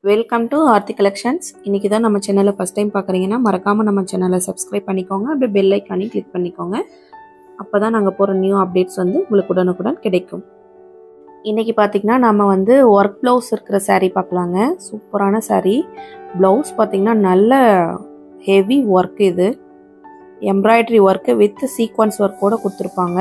welcome to Aarthi collections இன்றைக்கி தான் நம்ம சேனலை ஃபஸ்ட் டைம் பார்க்குறீங்கன்னா மறக்காமல் நம்ம சேனலை சப்ஸ்கிரைப் பண்ணிக்கோங்க அப்படியே பெல் ஐக்கானையும் கிளிக் பண்ணிக்கோங்க அப்போ தான் நாங்கள் போகிற நியூ அப்டேட்ஸ் வந்து உங்களுக்கு உடனுக்குடன் கிடைக்கும் இன்றைக்கி பார்த்திங்கன்னா நம்ம வந்து ஒர்க் ப்ளவுஸ் இருக்கிற saree பார்க்கலாங்க சூப்பரான saree ப்ளவுஸ் பார்த்திங்கன்னா நல்ல ஹெவி ஒர்க் இது எம்ப்ராய்டரி ஒர்க்கு வித் சீக்வன்ஸ் ஒர்க்கோடு கொடுத்துருப்பாங்க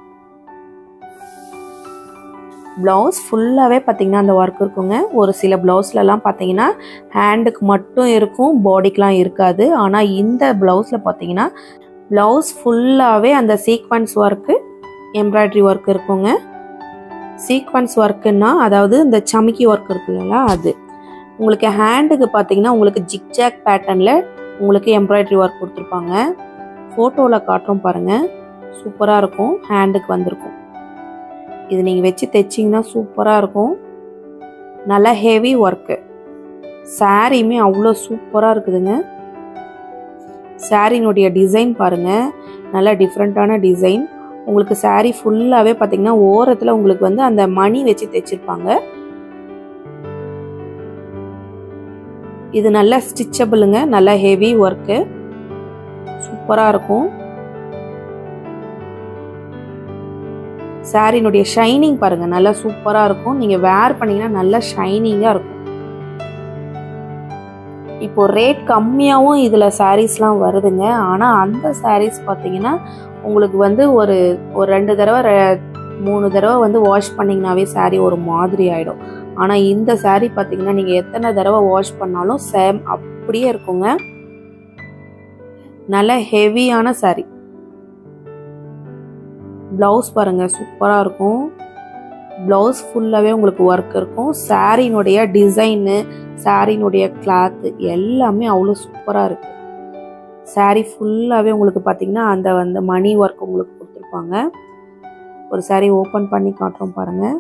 ப்ளவுஸ் ஃபுல்லாகவே பார்த்தீங்கன்னா அந்த ஒர்க் இருக்குங்க ஒரு சில ப்ளவுஸ்லலாம் பார்த்தீங்கன்னா ஹேண்டுக்கு மட்டும் இருக்கும் பாடிக்கெலாம் இருக்காது ஆனால் இந்த ப்ளவுஸில் பார்த்தீங்கன்னா ப்ளவுஸ் ஃபுல்லாகவே அந்த சீக்வன்ஸ் ஒர்க்கு எம்ப்ராய்டரி ஒர்க் இருக்குங்க சீக்வன்ஸ் ஒர்க்குன்னா அதாவது இந்த சமிக்கி ஒர்க் இருக்குல்ல அது உங்களுக்கு ஹேண்டுக்கு பார்த்தீங்கன்னா உங்களுக்கு ஜிக்ஜாக் பேட்டர்னில் உங்களுக்கு எம்ப்ராய்டரி ஒர்க் கொடுத்துருப்பாங்க ஃபோட்டோவில் காட்டுறோம் பாருங்கள் சூப்பராக இருக்கும் ஹேண்டுக்கு வந்திருக்கும் இது நீங்கள் வச்சு தைச்சிங்கன்னா சூப்பராக இருக்கும் நல்லா ஹெவி ஒர்க்கு சாரியுமே அவ்வளோ சூப்பராக இருக்குதுங்க சாரினுடைய டிசைன் பாருங்கள் நல்லா டிஃப்ரெண்ட்டான டிசைன் உங்களுக்கு சாரீ ஃபுல்லாகவே பார்த்தீங்கன்னா ஓரத்தில் உங்களுக்கு வந்து அந்த மணி வச்சு தைச்சிருப்பாங்க இது நல்லா ஸ்டிச்சபிளுங்க நல்லா ஹெவி ஒர்க்கு சூப்பராக இருக்கும் சாரினுடைய ஷைனிங் பாருங்க நல்லா சூப்பராக இருக்கும் நீங்கள் வேர் பண்ணீங்கன்னா நல்லா ஷைனிங்காக இருக்கும் இப்போ ரேட் கம்மியாகவும் இதில் சாரீஸ்லாம் வருதுங்க ஆனால் அந்த சாரீஸ் பார்த்தீங்கன்னா உங்களுக்கு வந்து ஒரு ஒரு ரெண்டு தடவை மூணு தடவை வந்து வாஷ் பண்ணிங்கனாவே சாரீ ஒரு மாதிரி ஆகிடும் ஆனால் இந்த சாரீ பார்த்தீங்கன்னா நீங்கள் எத்தனை தடவை வாஷ் பண்ணாலும் சேம் அப்படியே இருக்குங்க நல்ல ஹெவியான சாரீ ப்ளவுஸ் பாருங்கள் சூப்பராக இருக்கும் ப்ளவுஸ் ஃபுல்லாகவே உங்களுக்கு ஒர்க் இருக்கும் சாரினுடைய டிசைனு சாரினுடைய கிளாத்து எல்லாமே அவ்வளோ சூப்பராக இருக்குது சாரீ ஃபுல்லாகவே உங்களுக்கு பார்த்தீங்கன்னா அந்த வந்து மணி ஒர்க் உங்களுக்கு கொடுத்துருப்பாங்க ஒரு சாரீ ஓப்பன் பண்ணி காட்டுறோம் பாருங்கள்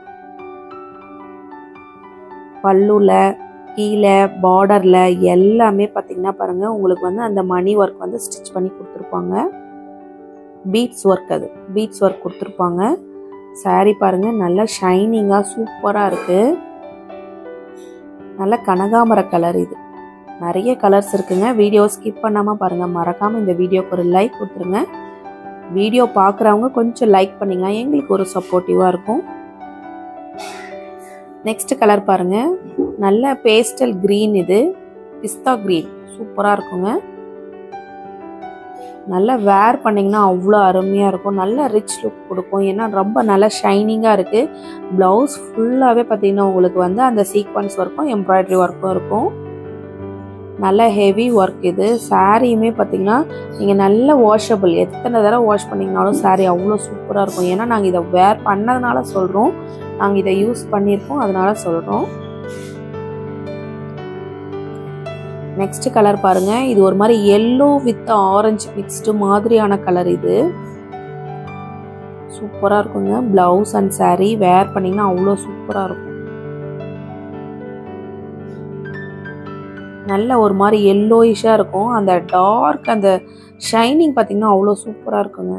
பல்லுல கீழே பார்டரில் எல்லாமே பார்த்தீங்கன்னா பாருங்கள் உங்களுக்கு வந்து அந்த மணி ஒர்க் வந்து ஸ்டிச் பண்ணி கொடுத்துருப்பாங்க பீட்ஸ் ஒர்க் அது பீட்ஸ் ஒர்க் கொடுத்துருப்பாங்க சாரீ பாருங்கள் நல்லா ஷைனிங்காக சூப்பராக இருக்குது நல்ல கனகாமர கலர் இது நிறைய கலர்ஸ் இருக்குங்க வீடியோ ஸ்கிப் பண்ணாமல் பாருங்கள் மறக்காமல் இந்த வீடியோக்கு ஒரு லைக் கொடுத்துருங்க வீடியோ பார்க்குறவங்க கொஞ்சம் லைக் பண்ணிங்கன்னா எங்களுக்கு ஒரு சப்போர்ட்டிவாக இருக்கும் நெக்ஸ்ட் கலர் பாருங்கள் நல்ல பேஸ்டல் க்ரீன் இது பிஸ்தா க்ரீன் சூப்பராக இருக்குங்க நல்லா வேர் பண்ணிங்கன்னா அவ்வளோ அருமையாக இருக்கும் நல்ல ரிச் லுக் கொடுக்கும் ஏன்னா ரொம்ப நல்லா ஷைனிங்காக இருக்குது ப்ளவுஸ் ஃபுல்லாகவே பார்த்தீங்கன்னா உங்களுக்கு வந்து அந்த சீக்வன்ஸ் ஒர்க்கும் எம்ப்ராய்டரி ஒர்க்கும் இருக்கும் நல்ல ஹெவி ஒர்க் இது சாரியுமே பார்த்தீங்கன்னா நீங்கள் நல்ல வாஷபிள் எத்தனை தடவை வாஷ் பண்ணிங்கனாலும் சாரீ அவ்வளோ சூப்பராக இருக்கும் ஏன்னா நாங்கள் இதை வேர் பண்ணதுனால சொல்கிறோம் நாங்கள் இதை யூஸ் பண்ணியிருக்கோம் அதனால சொல்கிறோம் நெக்ஸ்ட் கலர் பாருங்க இது ஒரு மாதிரி எல்லோ வித் ஆரஞ்சு மிக்ஸ்டு மாதிரியான கலர் இது சூப்பராக இருக்குங்க பிளவுஸ் அண்ட் சாரீ வேர் பண்ணிங்கன்னா அவ்வளோ சூப்பராக இருக்கும் நல்ல ஒரு மாதிரி எல்லோயிஷாக இருக்கும் அந்த டார்க் அந்த ஷைனிங் பார்த்தீங்கன்னா அவ்வளோ சூப்பராக இருக்குங்க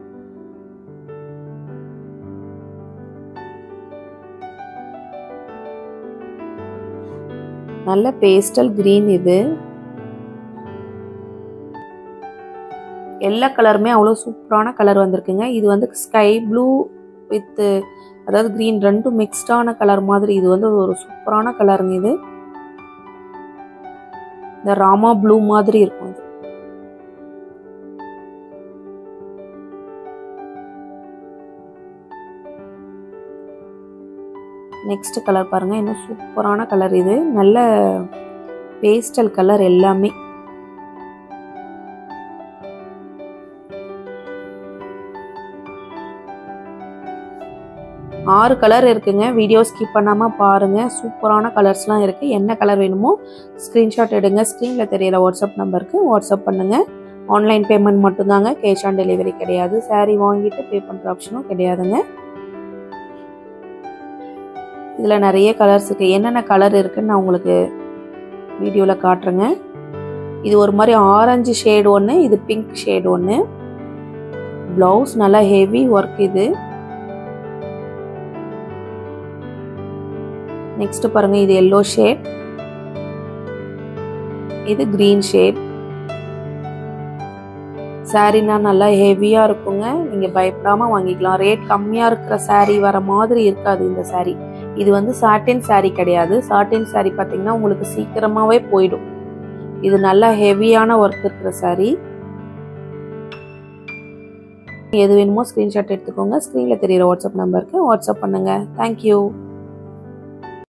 நல்ல பேஸ்டல் கிரீன் இது எல்லா கலருமே அவ்வளோ சூப்பரான கலர் வந்திருக்குங்க இது வந்து ஸ்கை ப்ளூ வித் அதாவது க்ரீன் ரெண்டும் மிக்ஸ்டான கலர் மாதிரி இது வந்து ஒரு சூப்பரான கலருங்க இது இந்த ராமா ப்ளூ மாதிரி இருக்கும் இது நெக்ஸ்ட் கலர் பாருங்க இன்னும் சூப்பரான கலர் இது நல்ல பேஸ்டல் கலர் எல்லாமே ஆறு கலர் இருக்குங்க வீடியோ ஸ்கிப் பண்ணாமல் பாருங்கள் சூப்பரான கலர்ஸ்லாம் இருக்குது என்ன கலர் வேணுமோ ஸ்க்ரீன்ஷாட் எடுங்க ஸ்க்ரீனில் தெரியல வாட்ஸ்அப் நம்பருக்கு வாட்ஸ்அப் பண்ணுங்கள் ஆன்லைன் பேமெண்ட் மட்டும்தாங்க கேஷ் ஆன் டெலிவரி கிடையாது சாரீ வாங்கிட்டு பே பண்ணுற ஆப்ஷனும் கிடையாதுங்க இதில் நிறைய கலர்ஸ் இருக்குது என்னென்ன கலர் இருக்குன்னு நான் உங்களுக்கு வீடியோவில் காட்டுறேங்க இது ஒரு மாதிரி ஆரஞ்சு ஷேடு ஒன்று இது பிங்க் ஷேடு ஒன்று ப்ளவுஸ் நல்லா ஹெவி ஒர்க் இது நெக்ஸ்ட் பாருங்க இது எல்லோ ஷேட் இது க்ரீன் ஷேட் சாரீனா நல்லா ஹெவியாக இருக்குங்க நீங்கள் பயப்படாமல் வாங்கிக்கலாம் ரேட் கம்மியாக இருக்கிற saree வர மாதிரி இருக்காது இந்த saree இது வந்து சாட்டின் saree கிடையாது சாட்டின் saree பார்த்தீங்கன்னா உங்களுக்கு சீக்கிரமாகவே போயிடும் இது நல்லா ஹெவியான ஒர்க் இருக்கிற saree எது வேணுமோ ஸ்க்ரீன்ஷாட் எடுத்துக்கோங்க ஸ்க்ரீனில் தெரியிற வாட்ஸ்அப் நம்பருக்கு வாட்ஸ்அப் பண்ணுங்கள் தேங்க்யூ